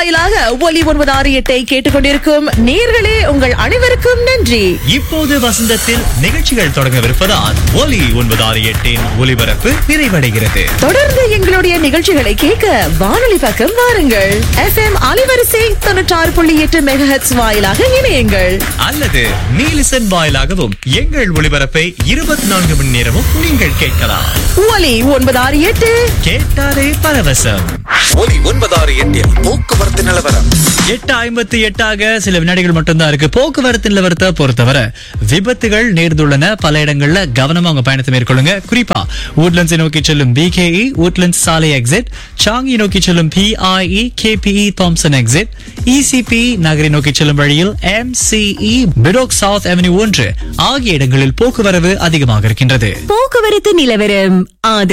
வாயிலாக ஒலி ஒன்பது ஆறு எட்டை கேட்டுக்கொண்டிருக்கும் நேர்களே உங்கள் அனைவருக்கும் நன்றி இப்போது வசந்தத்தில் நிகழ்ச்சிகள் தொடங்கவிருப்பதால் ஒலி ஒன்பது ஆறு எட்டின் ஒலிபரப்பு நிறைவடைகிறது தொடர்ந்து எங்களுடைய நிகழ்ச்சிகளை கேட்க வானொலி பக்கம் வாருங்கள் எஃப் எம் அலைவரிசை தொண்ணூற்றாறு புள்ளி எட்டு மெகஹெட்ஸ் வாயிலாக இணையுங்கள் அல்லது நீலிசன் வாயிலாகவும் எங்கள் ஒளிபரப்பை இருபத்தி நான்கு மணி நேரமும் நீங்கள் கேட்கலாம் ஒலி ஒன்பது ஆறு எட்டு கேட்டாலே பரவசம் ஒலி ஒன்பதாறு எட்டில் போக்குவரத்து நிலவரம் எட்டு ஐம்பத்தி எட்டாக சில வினாடிகள் மட்டும்தான் இருக்கு போக்குவரத்து நிலவரத்தை பொறுத்தவரை விபத்துகள் நேர்ந்துள்ளன பல இடங்கள்ல கவனமா உங்க பயணத்தை மேற்கொள்ளுங்க குறிப்பா woodlands நோக்கி செல்லும் பிகேஇ woodlands சாலை எக்ஸிட் சாங்கி நோக்கி செல்லும் PIE KPE Thomson exit ECP நகரை நோக்கி செல்லும் வழியில் எம்சிஇ பிடோக் சவுத் அவென்யூ ஒன்று ஆகிய இடங்களில் போக்குவரவு அதிகமாக இருக்கின்றது போக்குவரத்து நிலவரம் ஆதரவு